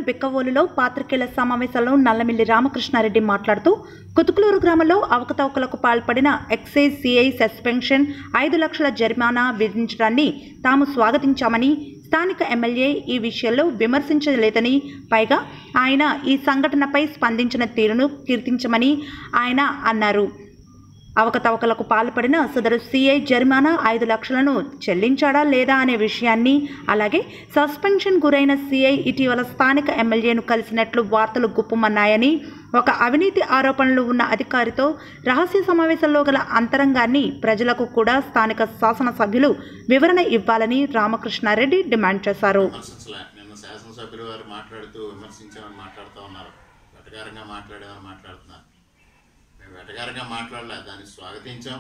బిక్కవోలులో పాత్రికేయుల సమావేశంలో నల్లమిల్లి రామకృష్ణారెడ్డి మాట్లాడుతూ కుతుకులూరు గ్రామంలో అవకతవకలకు పాల్పడిన ఎక్సైజ్ సిఐ సస్పెన్షన్ ఐదు లక్షల జరిమానా విధించడాన్ని తాము స్వాగతించామని స్థానిక ఎమ్మెల్యే ఈ విషయంలో విమర్శించలేదని పైగా ఆయన ఈ సంఘటనపై స్పందించిన తీరును కీర్తించమని ఆయన అన్నారు అవకతవకలకు పాల్పడిన సదరు సీఐ జరిమానా ఐదు లక్షలను చెల్లించాడా లేదా అనే విషయాన్ని అలాగే సస్పెన్షన్ గురైన సీఐ ఇటీవల స్థానిక ఎమ్మెల్యేను కలిసినట్లు వార్తలు గుప్పమన్నాయని ఒక అవినీతి ఆరోపణలు ఉన్న అధికారితో రహస్య సమావేశంలో గల అంతరంగాన్ని ప్రజలకు కూడా స్థానిక శాసనసభ్యులు వివరణ ఇవ్వాలని రామకృష్ణారెడ్డి డిమాండ్ చేశారు విమర్శించలే నిన్న శాసనసభ్యులు వారు మాట్లాడుతూ విమర్శించామని మాట్లాడుతూ ఉన్నారు వెటకారంగా మాట్లాడామని మాట్లాడుతున్నారు మేము వెటకారంగా మాట్లాడలే దాన్ని స్వాగతించాం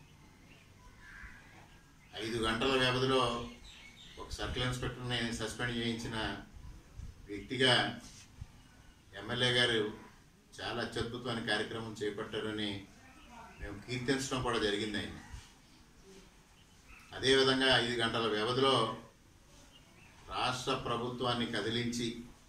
ఐదు గంటల వ్యవధిలో ఒక సర్కిల్ ఇన్స్పెక్టర్ని సస్పెండ్ చేయించిన వ్యక్తిగా ఎమ్మెల్యే గారు చాలా అత్యద్భుతమైన కార్యక్రమం చేపట్టారని మేము కీర్తించడం కూడా జరిగింది ఆయన అదేవిధంగా ఐదు గంటల వ్యవధిలో రాష్ట్ర ప్రభుత్వాన్ని కదిలించి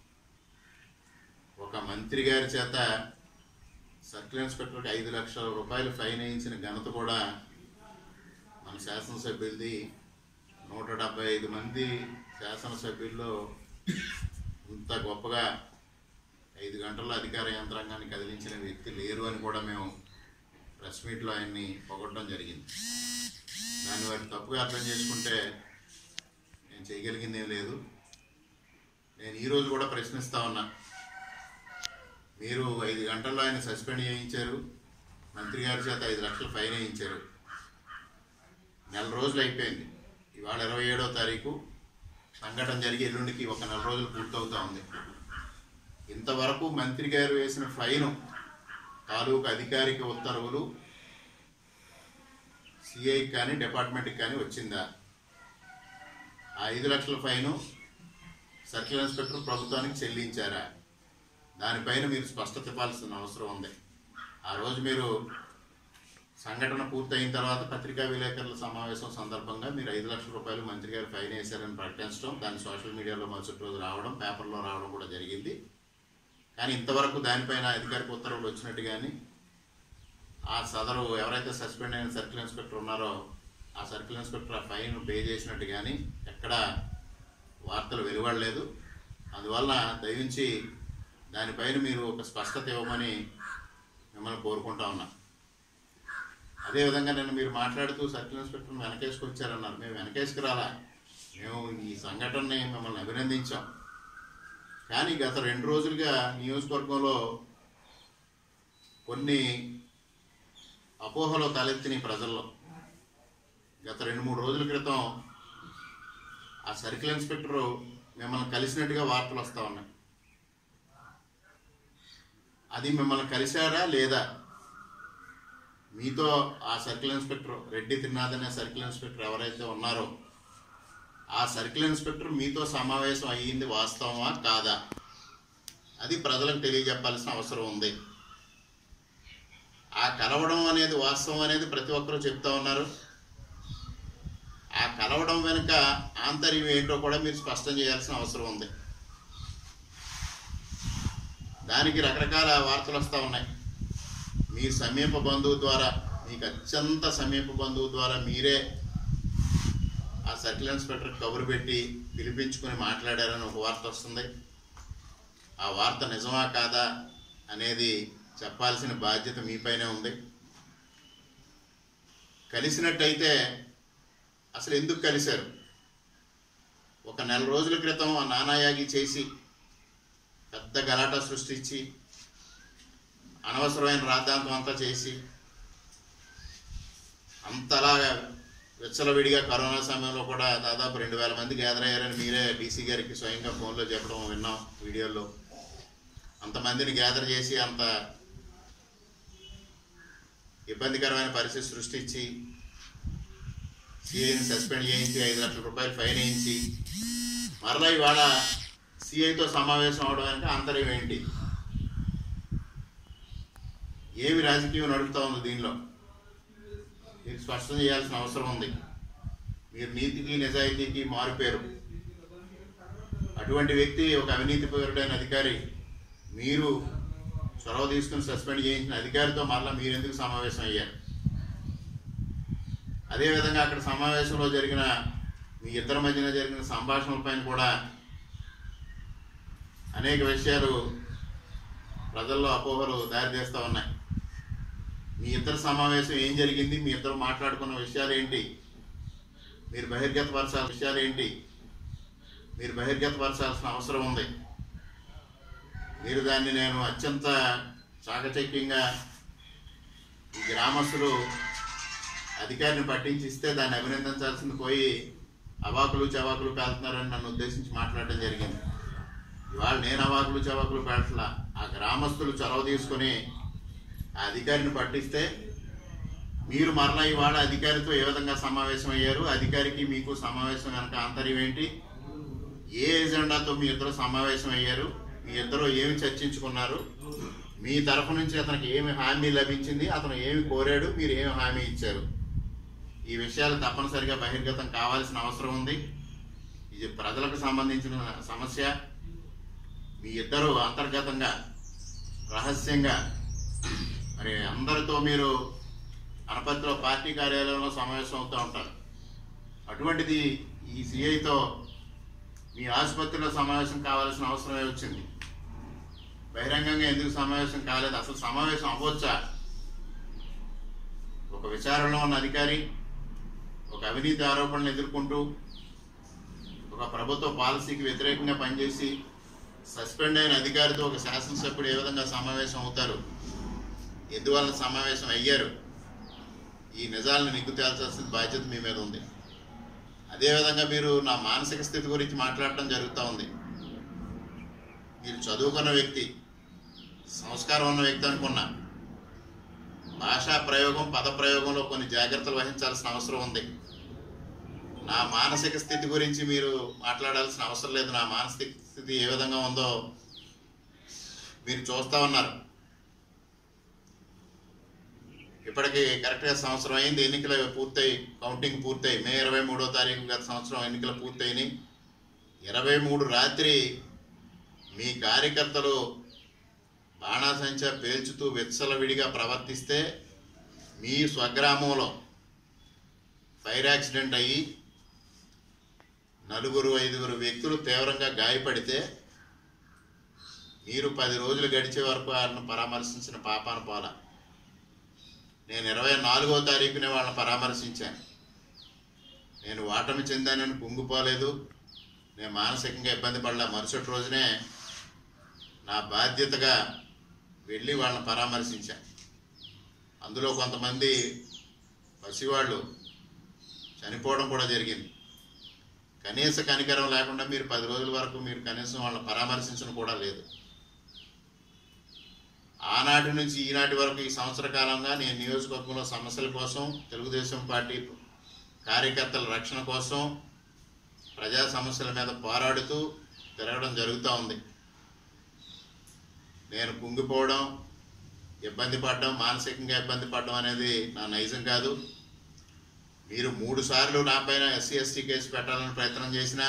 ఒక మంత్రి గారి చేత సర్కిల్ ఇన్స్పెక్టర్కి ఐదు లక్షల రూపాయలు ఫైన్ వేయించిన ఘనత కూడా మన శాసనసభ్యులది నూట డెబ్బై ఐదు మంది శాసనసభ్యుల్లో ఇంత గొప్పగా ఐదు గంటల్లో అధికార యంత్రాంగాన్ని కదిలించిన వ్యక్తి లేరు అని కూడా మేము ప్రెస్ మీట్లో ఆయన్ని పొగడడం జరిగింది దాన్ని వారు తప్పుగా అర్థం చేసుకుంటే నేను చేయగలిగింది ఏం లేదు నేను ఈరోజు కూడా ప్రశ్నిస్తా ఉన్నా మీరు ఐదు గంటల్లో ఆయన సస్పెండ్ చేయించారు మంత్రి గారి చేత ఐదు లక్షలు ఫైన్ వేయించారు నెల రోజులు అయిపోయింది ఇవాళ ఇరవై ఏడో తారీఖు సంఘటన జరిగి ఎల్లుండికి ఒక నెల రోజులు పూర్తవుతా ఉంది ఇంతవరకు మంత్రి గారు వేసిన ఫైను తాలూకు అధికారిక ఉత్తర్వులు సిఐకి కానీ డిపార్ట్మెంట్కి కానీ వచ్చిందా ఆ ఐదు లక్షల ఫైను సర్కిల్ ఇన్స్పెక్టర్ ప్రభుత్వానికి చెల్లించారా దానిపైన మీరు స్పష్టత ఇవ్వాల్సిన అవసరం ఉంది ఆ రోజు మీరు సంఘటన పూర్తయిన తర్వాత పత్రికా విలేకరుల సమావేశం సందర్భంగా మీరు ఐదు లక్షల రూపాయలు మంత్రి గారు ఫైన్ వేశారని ప్రకటించడం దాన్ని సోషల్ మీడియాలో మరుసటి రోజు రావడం పేపర్లో రావడం కూడా జరిగింది కానీ ఇంతవరకు దానిపైన అధికారిక ఉత్తర్వులు వచ్చినట్టు కానీ ఆ సదరు ఎవరైతే సస్పెండ్ అయిన సర్కిల్ ఇన్స్పెక్టర్ ఉన్నారో ఆ సర్కిల్ ఇన్స్పెక్టర్ ఆ ఫైన్ పే చేసినట్టు కానీ ఎక్కడ వార్తలు వెలువడలేదు అందువల్ల దయించి దానిపైన మీరు ఒక స్పష్టత ఇవ్వమని మిమ్మల్ని కోరుకుంటా ఉన్నా అదేవిధంగా నిన్న మీరు మాట్లాడుతూ సర్కిల్ ఇన్స్పెక్టర్ వెనకేసుకొచ్చారన్నారు మేము వెనకేసుకు రాలా మేము ఈ సంఘటనని మిమ్మల్ని అభినందించాం కానీ గత రెండు రోజులుగా నియోజకవర్గంలో కొన్ని అపోహలో తలెత్తినాయి ప్రజల్లో గత రెండు మూడు రోజుల క్రితం ఆ సర్కిల్ ఇన్స్పెక్టర్ మిమ్మల్ని కలిసినట్టుగా వార్తలు వస్తూ ఉన్నాయి అది మిమ్మల్ని కలిశారా లేదా మీతో ఆ సర్కిల్ ఇన్స్పెక్టర్ రెడ్డి త్రినాథ్ అనే సర్కిల్ ఇన్స్పెక్టర్ ఎవరైతే ఉన్నారో ఆ సర్కిల్ ఇన్స్పెక్టర్ మీతో సమావేశం అయ్యింది వాస్తవమా కాదా అది ప్రజలకు తెలియజెప్పాల్సిన అవసరం ఉంది ఆ కలవడం అనేది వాస్తవం అనేది ప్రతి ఒక్కరూ చెప్తా ఉన్నారు ఆ కలవడం వెనుక ఆంతర్యం ఏంటో కూడా మీరు స్పష్టం చేయాల్సిన అవసరం ఉంది దానికి రకరకాల వార్తలు వస్తూ ఉన్నాయి మీ సమీప బంధువు ద్వారా మీకు అత్యంత సమీప బంధువు ద్వారా మీరే ఆ సర్కిల్ ఇన్స్పెక్టర్ కబురు పెట్టి పిలిపించుకొని మాట్లాడారని ఒక వార్త వస్తుంది ఆ వార్త నిజమా కాదా అనేది చెప్పాల్సిన బాధ్యత మీపైనే ఉంది కలిసినట్టయితే అసలు ఎందుకు కలిశారు ఒక నెల రోజుల క్రితం ఆ నానాయాగి చేసి పెద్ద గలాటా సృష్టించి అనవసరమైన రాద్ధాంతం అంతా చేసి అంతలాగా విచ్చలవిడిగా కరోనా సమయంలో కూడా దాదాపు రెండు వేల మంది గ్యాదర్ అయ్యారని మీరే డీసీ గారికి స్వయంగా ఫోన్లో చెప్పడం విన్నాం వీడియోలో అంతమందిని గ్యాదర్ చేసి అంత ఇబ్బందికరమైన పరిస్థితి సృష్టించి సిఐని సస్పెండ్ చేయించి ఐదు లక్షల రూపాయలు ఫైన్ వేయించి మరలా ఇవాళ సిఐతో సమావేశం అవడం వెనక అంతర్యం ఏంటి ఏమి రాజకీయం నడుపుతా ఉంది దీనిలో మీరు స్పష్టం చేయాల్సిన అవసరం ఉంది మీరు నీతికి నిజాయితీకి మారిపోయారు అటువంటి వ్యక్తి ఒక అవినీతి పరుడైన అధికారి మీరు చొరవ తీసుకుని సస్పెండ్ చేయించిన అధికారితో మరలా మీరు ఎందుకు సమావేశం అయ్యారు అదేవిధంగా అక్కడ సమావేశంలో జరిగిన మీ ఇద్దరి మధ్యన జరిగిన సంభాషణలపైన కూడా అనేక విషయాలు ప్రజల్లో అపోహలు దారితీస్తూ ఉన్నాయి మీ ఇద్దరు సమావేశం ఏం జరిగింది మీ ఇద్దరు మాట్లాడుకున్న విషయాలు ఏంటి మీరు బహిర్గతపరచాల్సిన విషయాలు ఏంటి మీరు బహిర్గతపరచాల్సిన అవసరం ఉంది మీరు దాన్ని నేను అత్యంత చాకచక్యంగా ఈ గ్రామస్తులు అధికారిని పట్టించిస్తే దాన్ని అభినందించాల్సింది పోయి అవాకులు చవాకులు పేలుతున్నారని నన్ను ఉద్దేశించి మాట్లాడడం జరిగింది ఇవాళ నేను అవాకులు చవాకులు పేల్చలా ఆ గ్రామస్తులు చొరవ తీసుకొని ఆ అధికారిని పట్టిస్తే మీరు మరలా ఇవాళ అధికారితో ఏ విధంగా సమావేశం అయ్యారు అధికారికి మీకు సమావేశం వెనక ఆంతర్యం ఏంటి ఏ ఎజెండాతో మీ ఇద్దరు సమావేశం అయ్యారు మీ ఇద్దరు ఏమి చర్చించుకున్నారు మీ తరఫు నుంచి అతనికి ఏమి హామీ లభించింది అతను ఏమి కోరాడు మీరు ఏమి హామీ ఇచ్చారు ఈ విషయాలు తప్పనిసరిగా బహిర్గతం కావాల్సిన అవసరం ఉంది ఇది ప్రజలకు సంబంధించిన సమస్య మీ ఇద్దరు అంతర్గతంగా రహస్యంగా మరి అందరితో మీరు అనపతిలో పార్టీ కార్యాలయంలో సమావేశం అవుతూ ఉంటారు అటువంటిది ఈ సిఐతో మీ ఆసుపత్రిలో సమావేశం కావాల్సిన అవసరమే వచ్చింది బహిరంగంగా ఎందుకు సమావేశం కాలేదు అసలు సమావేశం అవ్వచ్చా ఒక విచారణలో ఉన్న అధికారి ఒక అవినీతి ఆరోపణలు ఎదుర్కొంటూ ఒక ప్రభుత్వ పాలసీకి వ్యతిరేకంగా పనిచేసి సస్పెండ్ అయిన అధికారితో ఒక శాసనసభ్యుడు ఏ విధంగా సమావేశం అవుతారు ఎందువల్ల సమావేశం అయ్యారు ఈ నిజాలను నిగ్గు తేల్చాల్సిన బాధ్యత మీ మీద ఉంది అదేవిధంగా మీరు నా మానసిక స్థితి గురించి మాట్లాడటం జరుగుతూ ఉంది మీరు చదువుకున్న వ్యక్తి సంస్కారం ఉన్న వ్యక్తి అనుకున్నా భాషా ప్రయోగం పద ప్రయోగంలో కొన్ని జాగ్రత్తలు వహించాల్సిన అవసరం ఉంది నా మానసిక స్థితి గురించి మీరు మాట్లాడాల్సిన అవసరం లేదు నా మానసిక స్థితి ఏ విధంగా ఉందో మీరు చూస్తా ఉన్నారు ఇప్పటికి కరెక్ట్గా సంవత్సరం అయింది ఎన్నికలు పూర్తయి కౌంటింగ్ పూర్తయి మే ఇరవై మూడో తారీఖు గత సంవత్సరం ఎన్నికలు పూర్తయినాయి ఇరవై మూడు రాత్రి మీ కార్యకర్తలు బాణాసంచా పేల్చుతూ విచ్చలవిడిగా ప్రవర్తిస్తే మీ స్వగ్రామంలో ఫైర్ యాక్సిడెంట్ అయ్యి నలుగురు ఐదుగురు వ్యక్తులు తీవ్రంగా గాయపడితే మీరు పది రోజులు గడిచే వరకు వారిని పరామర్శించిన పాపాన పోల నేను ఇరవై నాలుగో తారీఖునే వాళ్ళని పరామర్శించాను నేను ఓటమి చెందానని కుంగిపోలేదు నేను మానసికంగా ఇబ్బంది పడలే మరుసటి రోజునే నా బాధ్యతగా వెళ్ళి వాళ్ళని పరామర్శించాను అందులో కొంతమంది పసివాళ్ళు చనిపోవడం కూడా జరిగింది కనీస కనికరం లేకుండా మీరు పది రోజుల వరకు మీరు కనీసం వాళ్ళని పరామర్శించడం కూడా లేదు ఆనాటి నుంచి ఈనాటి వరకు ఈ సంవత్సర కాలంగా నేను నియోజకవర్గంలో సమస్యల కోసం తెలుగుదేశం పార్టీ కార్యకర్తల రక్షణ కోసం ప్రజా సమస్యల మీద పోరాడుతూ తిరగడం జరుగుతూ ఉంది నేను కుంగిపోవడం ఇబ్బంది పడడం మానసికంగా ఇబ్బంది పడడం అనేది నా నైజం కాదు మీరు మూడు సార్లు నా పైన ఎస్సీ ఎస్టీ కేసు పెట్టాలని ప్రయత్నం చేసినా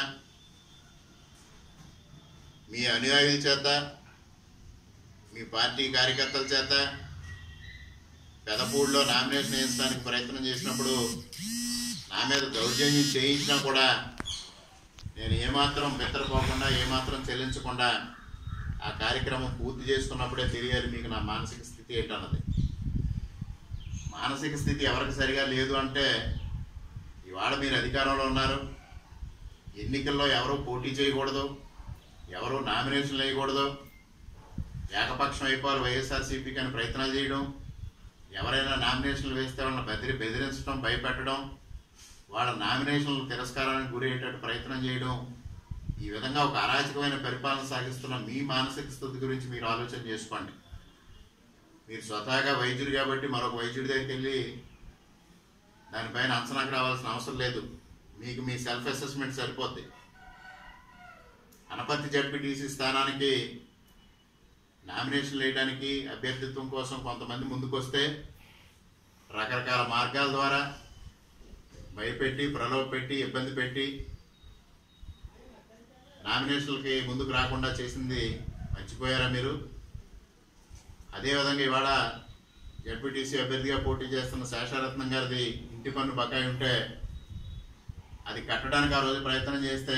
మీ అనుయాయుల చేత మీ పార్టీ కార్యకర్తల చేత పెదపూడిలో నామినేషన్ వేయించడానికి ప్రయత్నం చేసినప్పుడు నా మీద దౌర్జన్యం చేయించినా కూడా నేను ఏమాత్రం బెత్తరపోకుండా ఏమాత్రం చెల్లించకుండా ఆ కార్యక్రమం పూర్తి చేసుకున్నప్పుడే తెలియాలి మీకు నా మానసిక స్థితి ఏంటన్నది మానసిక స్థితి ఎవరికి సరిగా లేదు అంటే ఇవాళ మీరు అధికారంలో ఉన్నారు ఎన్నికల్లో ఎవరు పోటీ చేయకూడదు ఎవరు నామినేషన్లు వేయకూడదు ఏకపక్షం అయిపోవాలి వైఎస్ఆర్సీపీకి అని ప్రయత్నాలు చేయడం ఎవరైనా నామినేషన్లు వేస్తే వాళ్ళని బెదిరి బెదిరించడం భయపెట్టడం వాళ్ళ నామినేషన్లు తిరస్కారానికి గురి అయ్యేటట్టు ప్రయత్నం చేయడం ఈ విధంగా ఒక అరాచకమైన పరిపాలన సాగిస్తున్న మీ మానసిక స్థితి గురించి మీరు ఆలోచన చేసుకోండి మీరు స్వతహాగా వైద్యుడు కాబట్టి మరొక వైద్యుడి దగ్గరికి వెళ్ళి దానిపైన అంచనాకు రావాల్సిన అవసరం లేదు మీకు మీ సెల్ఫ్ అసెస్మెంట్ సరిపోద్ది అనపత్తి జడ్పీటీసీ స్థానానికి నామినేషన్ వేయడానికి అభ్యర్థిత్వం కోసం కొంతమంది ముందుకొస్తే రకరకాల మార్గాల ద్వారా భయపెట్టి ప్రలోభ పెట్టి ఇబ్బంది పెట్టి నామినేషన్లకి ముందుకు రాకుండా చేసింది మర్చిపోయారా మీరు అదేవిధంగా ఇవాళ జడ్పీటీసీ అభ్యర్థిగా పోటీ చేస్తున్న శేషారత్నం గారిది ఇంటి పన్ను బకాయి ఉంటే అది కట్టడానికి ఆ రోజు ప్రయత్నం చేస్తే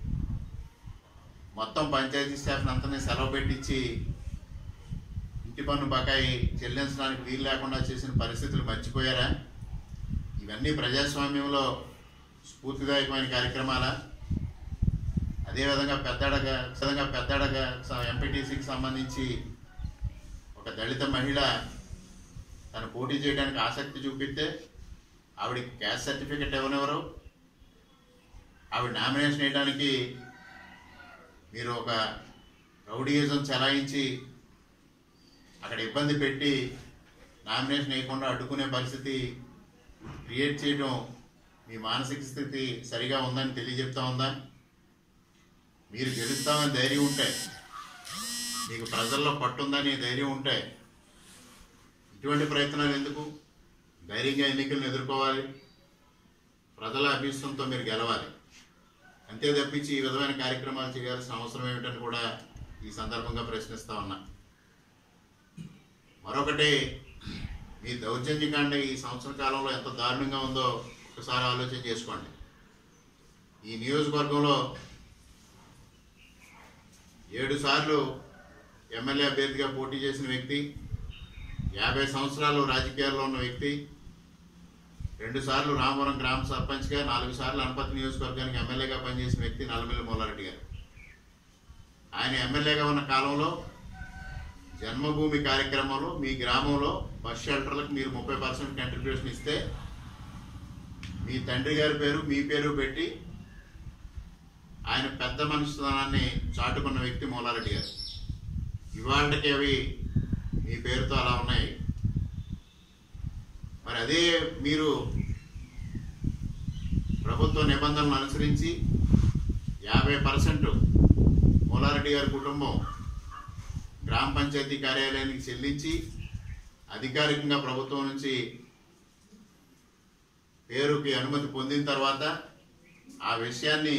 మొత్తం పంచాయతీ స్టాఫ్ అంతనే సెలవు పెట్టించి ఇంటి పన్ను బకాయి చెల్లించడానికి వీలు లేకుండా చేసిన పరిస్థితులు మర్చిపోయారా ఇవన్నీ ప్రజాస్వామ్యంలో స్ఫూర్తిదాయకమైన కార్యక్రమాలా అదేవిధంగా పెద్దడగా విధంగా పెద్దడగా ఎంపీటీసీకి సంబంధించి ఒక దళిత మహిళ తను పోటీ చేయడానికి ఆసక్తి చూపిస్తే ఆవిడకి క్యాస్ట్ సర్టిఫికెట్ ఇవ్వనివ్వరు ఆవిడ నామినేషన్ వేయడానికి మీరు ఒక రౌడీయిజం చెలాయించి అక్కడ ఇబ్బంది పెట్టి నామినేషన్ వేయకుండా అడ్డుకునే పరిస్థితి క్రియేట్ చేయడం మీ మానసిక స్థితి సరిగా ఉందని తెలియజెప్తా ఉందా మీరు గెలుస్తామని ధైర్యం ఉంటే మీకు ప్రజల్లో పట్టుందని ధైర్యం ఉంటే ఇటువంటి ప్రయత్నాలు ఎందుకు ధైర్యంగా ఎన్నికలను ఎదుర్కోవాలి ప్రజల అభీష్టంతో మీరు గెలవాలి అంతే తప్పించి ఈ విధమైన కార్యక్రమాలు చేయాల్సిన అవసరం ఏమిటని కూడా ఈ సందర్భంగా ప్రశ్నిస్తా ఉన్నా మరొకటి మీ దౌర్జన్యకాండ ఈ సంవత్సర కాలంలో ఎంత దారుణంగా ఉందో ఒకసారి ఆలోచన చేసుకోండి ఈ నియోజకవర్గంలో ఏడు సార్లు ఎమ్మెల్యే అభ్యర్థిగా పోటీ చేసిన వ్యక్తి యాభై సంవత్సరాలు రాజకీయాల్లో ఉన్న వ్యక్తి రెండు సార్లు రామవరం గ్రామ సర్పంచ్గా నాలుగు సార్లు అనపతి నియోజకవర్గానికి ఎమ్మెల్యేగా పనిచేసిన వ్యక్తి నల్లమిల్లి మూలారెడ్డి గారు ఆయన ఎమ్మెల్యేగా ఉన్న కాలంలో జన్మభూమి కార్యక్రమంలో మీ గ్రామంలో బస్ షెల్టర్లకు మీరు ముప్పై పర్సెంట్ కంట్రిబ్యూషన్ ఇస్తే మీ తండ్రి గారి పేరు మీ పేరు పెట్టి ఆయన పెద్ద మనుషుతనాన్ని చాటుకున్న వ్యక్తి మూలారెడ్డి గారు ఇవాళకి అవి మీ పేరుతో అలా ఉన్నాయి మరి అదే మీరు ప్రభుత్వ నిబంధనలు అనుసరించి యాభై పర్సెంట్ మూలారెడ్డి గారి కుటుంబం గ్రామ పంచాయతీ కార్యాలయానికి చెల్లించి అధికారికంగా ప్రభుత్వం నుంచి పేరుకి అనుమతి పొందిన తర్వాత ఆ విషయాన్ని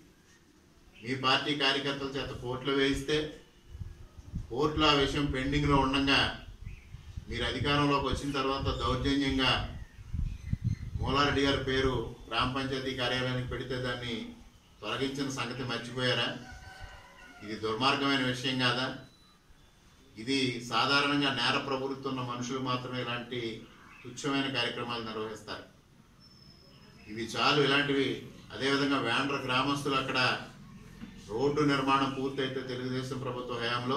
మీ పార్టీ కార్యకర్తల చేత కోర్టులో వేయిస్తే కోర్టులో ఆ విషయం పెండింగ్లో ఉండగా మీరు అధికారంలోకి వచ్చిన తర్వాత దౌర్జన్యంగా మూలారెడ్డి గారి పేరు గ్రామ పంచాయతీ కార్యాలయానికి పెడితే దాన్ని తొలగించిన సంగతి మర్చిపోయారా ఇది దుర్మార్గమైన విషయం కాదా ఇది సాధారణంగా నేర ప్రవృత్తున్న మనుషులు మాత్రమే ఇలాంటి తుచ్చమైన కార్యక్రమాలు నిర్వహిస్తారు ఇవి చాలు ఇలాంటివి అదేవిధంగా వేండ్ర గ్రామస్తులు అక్కడ రోడ్డు నిర్మాణం పూర్తయితే తెలుగుదేశం ప్రభుత్వ హయాంలో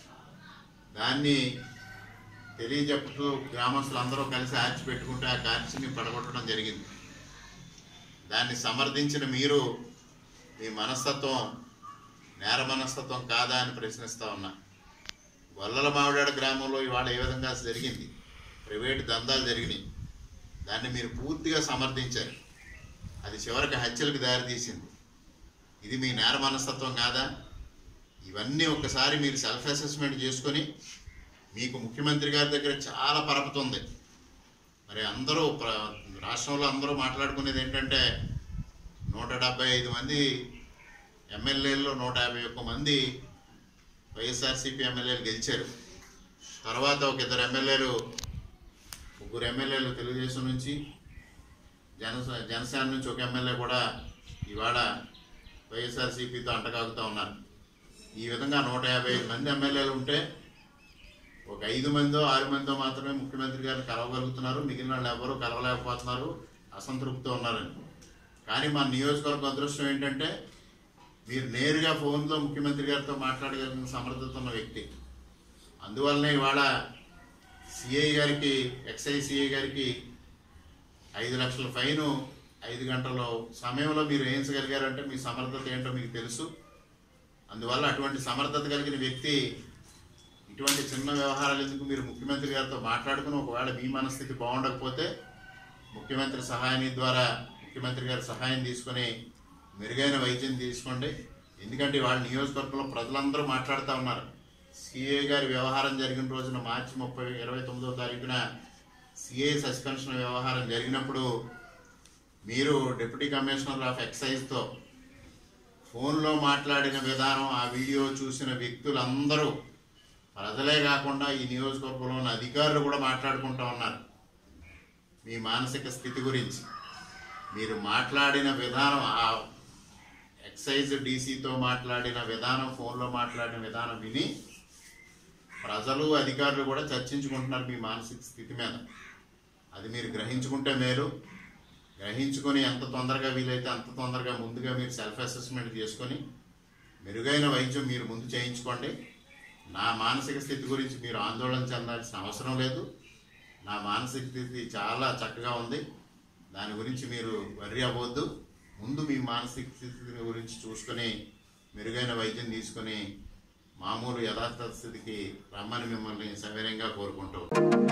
దాన్ని తెలియజెప్పుతూ గ్రామస్తులు అందరూ కలిసి ఆర్చి పెట్టుకుంటే ఆ కార్చిని పడగొట్టడం జరిగింది దాన్ని సమర్థించిన మీరు మీ మనస్తత్వం నేర మనస్తత్వం కాదా అని ప్రశ్నిస్తా ఉన్నా గొల్లల మావిడాడ గ్రామంలో ఇవాళ ఏ విధంగా జరిగింది ప్రైవేటు దందాలు జరిగినాయి దాన్ని మీరు పూర్తిగా సమర్థించారు అది చివరికి హత్యలకు దారితీసింది ఇది మీ నేర మనస్తత్వం కాదా ఇవన్నీ ఒకసారి మీరు సెల్ఫ్ అసెస్మెంట్ చేసుకొని మీకు ముఖ్యమంత్రి గారి దగ్గర చాలా పరపతి ఉంది మరి అందరూ ప్ర- రాష్ట్రంలో అందరూ మాట్లాడుకునేది ఏంటంటే నూట డెబ్బై ఐదు మంది ఎమ్మెల్యేల్లో నూట యాభై ఒక్క మంది వైఎస్ఆర్సీపీ ఎమ్మెల్యేలు గెలిచారు తర్వాత ఒక ఇద్దరు ఎమ్మెల్యేలు ముగ్గురు ఎమ్మెల్యేలు తెలుగుదేశం నుంచి జన జనసేన నుంచి ఒక ఎమ్మెల్యే కూడా ఇవాళ వైఎస్ఆర్సీపీతో అంటకాగుతూ ఉన్నారు ఈ విధంగా నూట యాభై ఐదు మంది ఎమ్మెల్యేలు ఉంటే ఒక ఐదు మందో ఆరు మందో మాత్రమే ముఖ్యమంత్రి గారిని కలవగలుగుతున్నారు మిగిలిన వాళ్ళు ఎవరూ కలవలేకపోతున్నారు అసంతృప్తితో ఉన్నారని కానీ మన నియోజకవర్గం అదృష్టం ఏంటంటే మీరు నేరుగా ఫోన్లో ముఖ్యమంత్రి గారితో మాట్లాడగలిగిన సమర్థత ఉన్న వ్యక్తి అందువల్లనే ఇవాళ సిఐ గారికి ఎక్సైజ్ సిఐ గారికి ఐదు లక్షల ఫైను ఐదు గంటల సమయంలో మీరు వేయించగలిగారంటే మీ సమర్థత ఏంటో మీకు తెలుసు అందువల్ల అటువంటి సమర్థత కలిగిన వ్యక్తి ఇటువంటి చిన్న వ్యవహారాలు ఎందుకు మీరు ముఖ్యమంత్రి గారితో మాట్లాడుకుని ఒకవేళ మీ మనస్థితి బాగుండకపోతే ముఖ్యమంత్రి సహాయాన్ని ద్వారా ముఖ్యమంత్రి గారి సహాయం తీసుకొని మెరుగైన వైద్యం తీసుకోండి ఎందుకంటే వాళ్ళ నియోజకవర్గంలో ప్రజలందరూ మాట్లాడుతూ ఉన్నారు సిఏ గారి వ్యవహారం జరిగిన రోజున మార్చి ముప్పై ఇరవై తొమ్మిదో తారీఖున సిఏ సస్పెన్షన్ వ్యవహారం జరిగినప్పుడు మీరు డిప్యూటీ కమిషనర్ ఆఫ్ ఎక్సైజ్తో ఫోన్లో మాట్లాడిన విధానం ఆ వీడియో చూసిన వ్యక్తులందరూ ప్రజలే కాకుండా ఈ నియోజకవర్గంలో ఉన్న అధికారులు కూడా మాట్లాడుకుంటూ ఉన్నారు మీ మానసిక స్థితి గురించి మీరు మాట్లాడిన విధానం ఆ ఎక్సైజ్ డీసీతో మాట్లాడిన విధానం ఫోన్లో మాట్లాడిన విధానం విని ప్రజలు అధికారులు కూడా చర్చించుకుంటున్నారు మీ మానసిక స్థితి మీద అది మీరు గ్రహించుకుంటే మేలు గ్రహించుకొని ఎంత తొందరగా వీలైతే అంత తొందరగా ముందుగా మీరు సెల్ఫ్ అసెస్మెంట్ చేసుకొని మెరుగైన వైద్యం మీరు ముందు చేయించుకోండి నా మానసిక స్థితి గురించి మీరు ఆందోళన చెందాల్సిన అవసరం లేదు నా మానసిక స్థితి చాలా చక్కగా ఉంది దాని గురించి మీరు వర్రీ అవ్వద్దు ముందు మీ మానసిక స్థితి గురించి చూసుకొని మెరుగైన వైద్యం తీసుకొని మామూలు యథార్థ స్థితికి రమ్మని మిమ్మల్ని సవినయంగా కోరుకుంటూ